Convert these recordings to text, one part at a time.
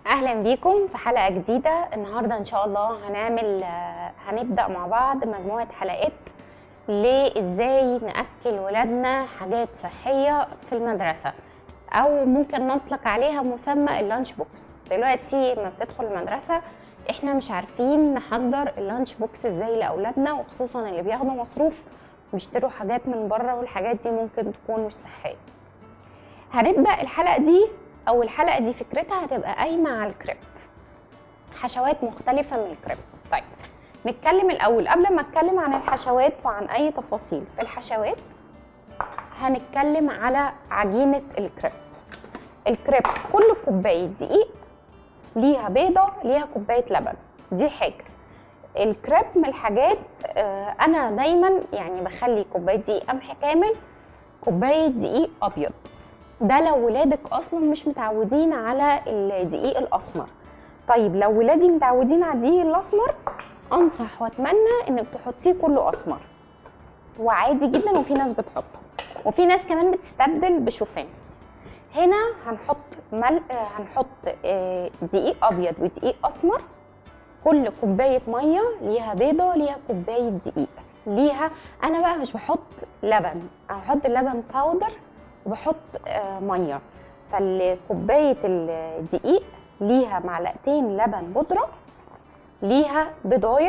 اهلا بيكم في حلقه جديده النهارده ان شاء الله هنعمل آه، هنبدا مع بعض مجموعه حلقات لازاي ناكل ولادنا حاجات صحيه في المدرسه او ممكن نطلق عليها مسمى اللانش بوكس دلوقتي لما بتدخل المدرسه احنا مش عارفين نحضر اللانش بوكس ازاي لاولادنا وخصوصا اللي بياخدوا مصروف بيشتروا حاجات من بره والحاجات دي ممكن تكون مش صحيه هنبدا الحلقه دي او الحلقه دي فكرتها هتبقى قايمه على الكريب حشوات مختلفه من الكريب طيب نتكلم الاول قبل ما اتكلم عن الحشوات وعن اي تفاصيل في الحشوات هنتكلم على عجينه الكريب الكريب كل كوبايه دقيق ليها بيضه ليها كوبايه لبن دي حاجه الكريب من الحاجات آه، انا دايما يعني بخلي كوبايه دقيق قمح كامل كوبايه دقيق ابيض ده لو ولادك اصلا مش متعودين على الدقيق الاسمر طيب لو ولادي متعودين على الدقيق الاسمر انصح واتمنى انك تحطيه كله اسمر وعادي جدا وفي ناس بتحطه وفي ناس كمان بتستبدل بشوفان هنا هنحط مل... آه، هنحط آه، دقيق ابيض ودقيق اسمر كل كوبايه ميه ليها بيضه ليها كوبايه دقيق ليها انا بقى مش بحط لبن انا بحط اللبن باودر وبحط آه، ميه فالكوبايه الدقيق ليها معلقتين لبن بودره ليها بضايه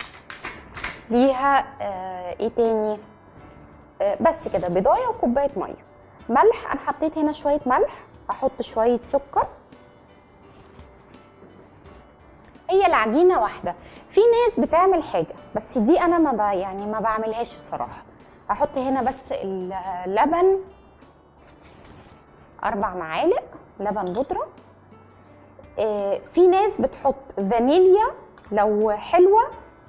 ليها آه ايه تاني آه بس كده بضايه وكوبايه ميه ملح انا حطيت هنا شويه ملح احط شويه سكر هي العجينه واحده في ناس بتعمل حاجه بس دي انا ما ب... يعني ما بعملهاش الصراحه احط هنا بس اللبن اربع معالق لبن بودره آه، في ناس بتحط فانيليا لو حلوه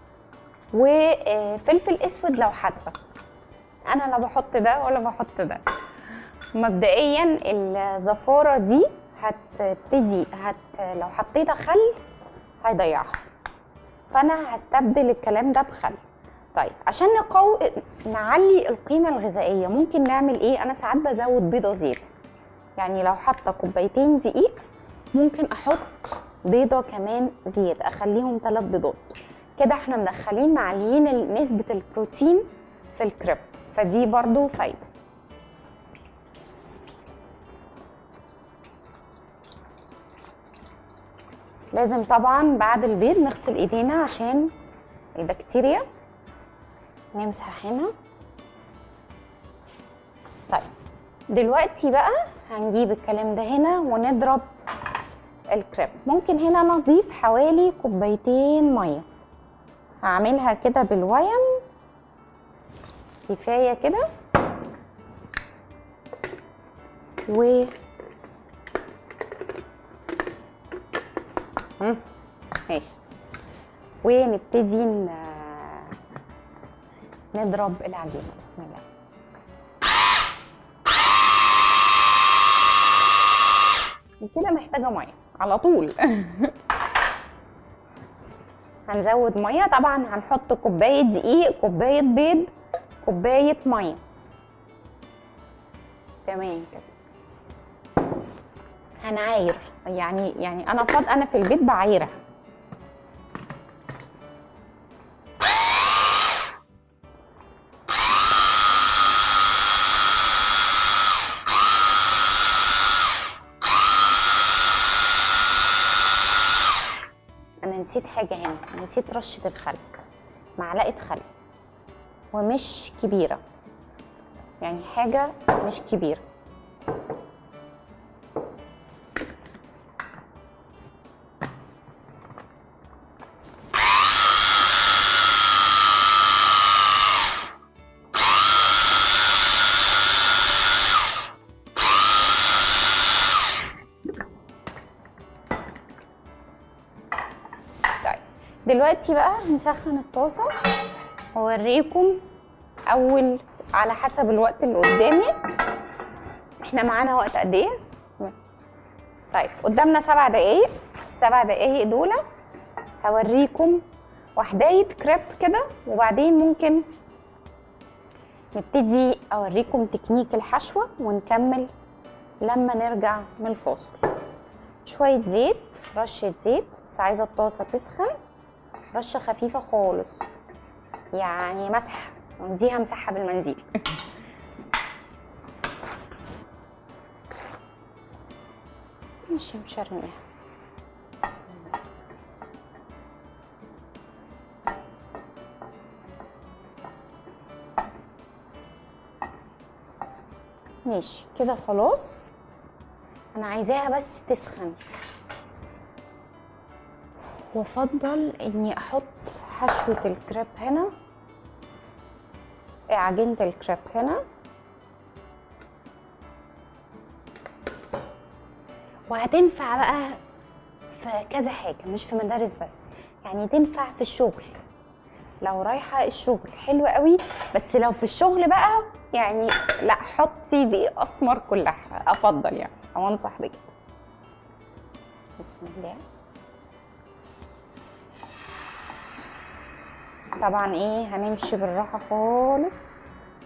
وفلفل اسود لو حادقه انا لا بحط ده ولا بحط ده مبدئيا الزفاره دي هتبتدي هت لو حطيتها خل هيضيعها فانا هستبدل الكلام ده بخل طيب عشان نقو... نعلي القيمه الغذائيه ممكن نعمل ايه انا ساعات بزود بيضه زياده يعني لو حاطه كوبايتين دقيق ممكن احط بيضه كمان زياده اخليهم ثلاث بيضات كده احنا مدخلين معليين نسبه البروتين في الكريب فدي برضو فايده لازم طبعا بعد البيض نغسل ايدينا عشان البكتيريا نمسح هنا طيب دلوقتي بقى هنجيب الكلام ده هنا ونضرب الكريب ممكن هنا نضيف حوالي كوبايتين ميه هعملها كده بالويم كفايه كده و مم، ماشي ونبتدي ن- نضرب العجينه بسم الله كده محتاجه ميه على طول هنزود ميه طبعا هنحط كوبايه دقيق كوبايه بيض كوبايه ميه تمام كده هنعاير يعني يعني انا فاض انا في البيت بعايرها انا نسيت حاجه هنا نسيت رشه الخل معلقه خل ومش كبيره يعني حاجه مش كبيره طيب دلوقتي بقى هنسخن الطاسه واوريكم اول على حسب الوقت اللي قدامي احنا معانا وقت قد ايه طيب قدامنا سبع دقايق السبع دقايق دول هوريكم وحدايه كريب كده وبعدين ممكن نبتدي اوريكم تكنيك الحشوه ونكمل لما نرجع من الفاصل شويه زيت رشه زيت بس عايزه الطاسه تسخن رشه خفيفه خالص يعني مسحه نديها مسحه بالمنديل ماشي مش هرميها بسم الله. ماشي كده خلاص انا عايزاها بس تسخن وافضل اني احط حشوة الكريب هنا عجينة الكريب هنا وهتنفع بقى في كذا حاجة مش في مدارس بس يعني تنفع في الشغل لو رايحة الشغل حلو قوي بس لو في الشغل بقى يعني لا حطي دقيق اسمر كلها افضل يعني او انصح بكده بسم الله طبعا ايه هنمشي بالراحه خالص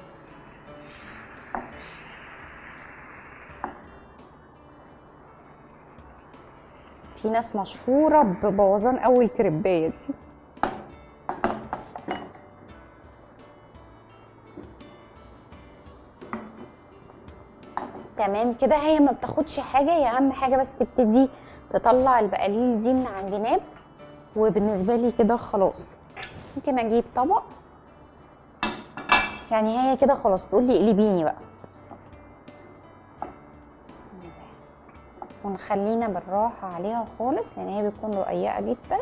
في ناس مشهوره ببوظان اول كريبايه دي تمام كده هي ما بتاخدش حاجه هي اهم حاجه بس تبتدي تطلع البقاليل دي من على الجناب وبالنسبه لي كده خلاص ممكن اجيب طبق يعني هي كده خلاص تقول لي اقلبيني بقى بسم الله ونخلينا بالراحه عليها خالص لان هي بتكون رقيقه جدا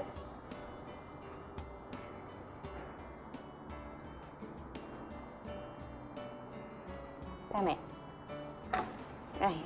تمام اهي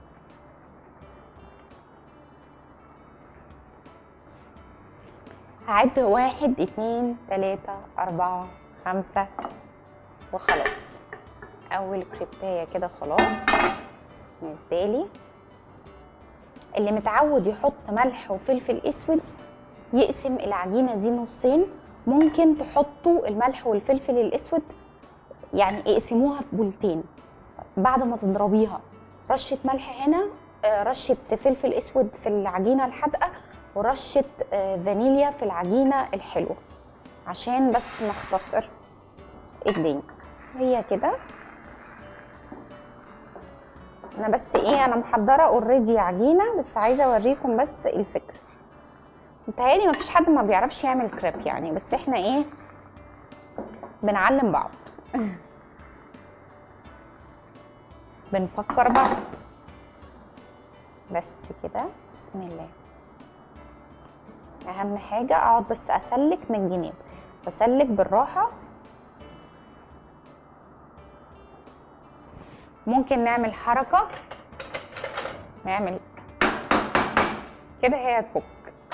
هعد واحد اتنين تلاتة أربعة خمسة وخلاص أول كريباية كده خلاص بالنسبة لي اللي متعود يحط ملح وفلفل أسود يقسم العجينة دي نصين ممكن تحطوا الملح والفلفل الأسود يعني اقسموها في بولتين بعد ما تضربيها رشة ملح هنا آه، رشة فلفل اسود في العجينة الحادقة ورشة آه، فانيليا في العجينة الحلوة عشان بس نختصر الدنيا هي كده انا بس ايه انا محضره اوريدي عجينه بس عايزه اوريكم بس الفكره متهيألي مفيش حد ما بيعرفش يعمل كريب يعني بس احنا ايه بنعلم بعض بنفكر بعض بس كده بسم الله اهم حاجه اقعد بس اسلك من الجناب بسلك بالراحه ممكن نعمل حركه نعمل كده هي هتفك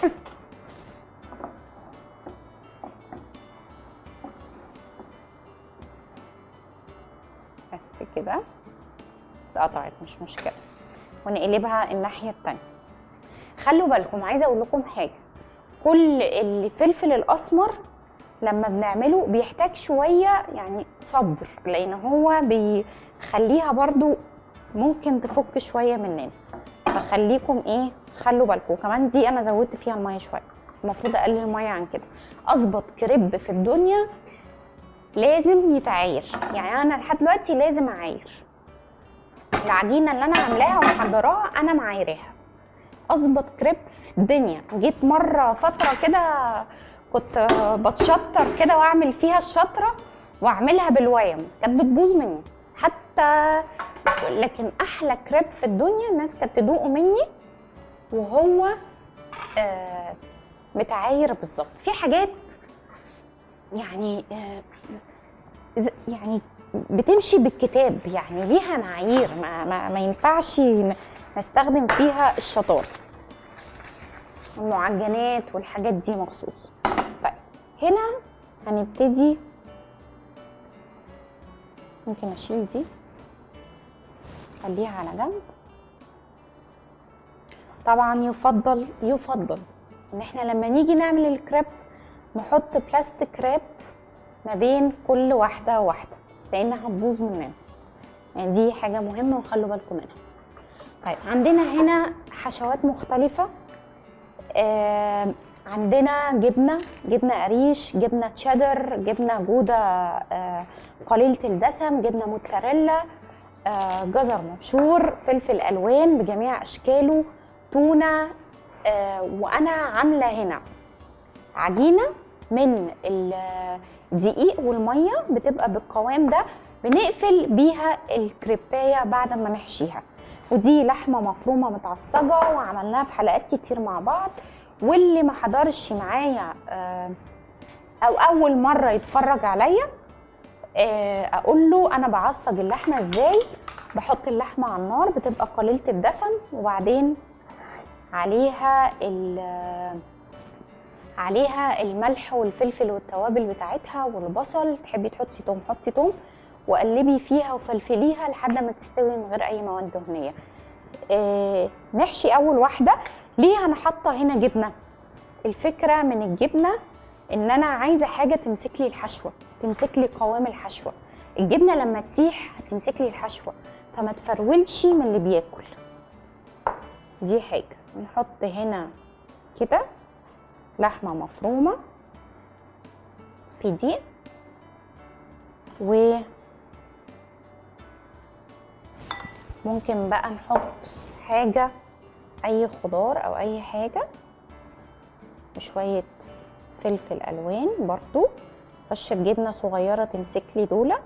بس كده اتقطعت مش مشكله ونقلبها الناحيه التانية خلوا بالكم عايزه اقول لكم حاجه كل الفلفل الاسمر لما بنعمله بيحتاج شويه يعني صبر لان هو بيخليها برضو ممكن تفك شويه مننا فخليكم ايه خلوا بالكم وكمان دي انا زودت فيها الميه شويه المفروض اقلل الميه عن كده اظبط كريب في الدنيا لازم يتعاير يعني انا لحد دلوقتي لازم اعاير العجينه اللي انا عاملاها ومحضراها انا معايراها اظبط كريب في الدنيا جيت مره فتره كده كنت بتشطر كده واعمل فيها الشطره واعملها بالويم كانت بتبوظ مني حتى لكن احلى كريب في الدنيا الناس كانت تدوقه مني وهو آه متعاير بالظبط في حاجات يعني آه ز- يعني بتمشي بالكتاب يعني ليها معايير ما, ما, ما ينفعش ن- نستخدم فيها الشطار المعجنات والحاجات دي مخصوص طيب هنا هنبتدي ممكن اشيل دي خليها على جنب طبعا يفضل يفضل ان احنا لما نيجي نعمل الكريب نحط بلاستيك راب ما بين كل واحده وواحده لانها هتبوظ مننا يعني دي حاجه مهمه وخلوا بالكم منها طيب عندنا هنا حشوات مختلفة آه عندنا جبنة جبنة قريش جبنة تشيدر جبنة جودة آه قليلة الدسم جبنة موتزاريلا آه جزر مبشور فلفل ألوان بجميع أشكاله تونة آه وأنا عاملة هنا عجينة من الدقيق والمية بتبقى بالقوام ده بنقفل بيها الكريباية بعد ما نحشيها ودي لحمة مفرومة متعصجة وعملناها في حلقات كتير مع بعض واللي ما حضرش معايا آه، او اول مرة يتفرج عليا آه، اقول له انا بعصج اللحمة ازاي بحط اللحمة على النار بتبقى قليلة الدسم وبعدين عليها ال- عليها الملح والفلفل والتوابل بتاعتها والبصل تحبي تحطي توم حطي توم وقلبي فيها وفلفليها لحد ما تستوي من غير اي مواد دهنيه آه نحشي اول واحده ليه انا حاطه هنا جبنه الفكره من الجبنه ان انا عايزه حاجه تمسك لي الحشوه تمسك لي قوام الحشوه الجبنه لما تسيح هتمسك لي الحشوه فما تفرولش من اللي بياكل دي حاجه نحط هنا كده لحمه مفرومه في دي و ممكن بقى نحط حاجة أي خضار أو أي حاجة وشوية فلفل ألوان برضو رشة جبنة صغيرة تمسك لي دولة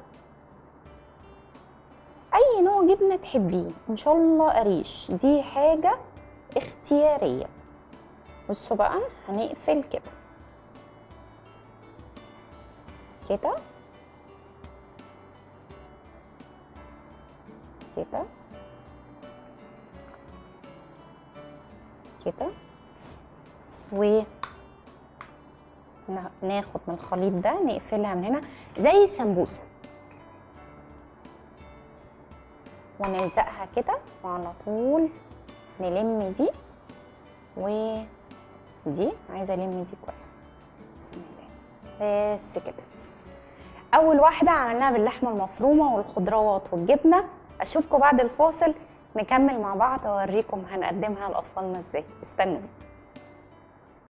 أي نوع جبنة تحبيه إن شاء الله قريش دي حاجة اختيارية بصوا بقى هنقفل كده كده كده كده و نا- ناخد من الخليط ده نقفلها من هنا زي السمبوسه ونلزقها كده وعلى طول نلم دي ودي عايزه الم دي كويس بسم الله بس كده اول واحده عملناها باللحمه المفرومه والخضروات والجبنه اشوفكم بعد الفاصل نكمل مع بعض اوريكم هنقدمها لاطفالنا ازاي استنوا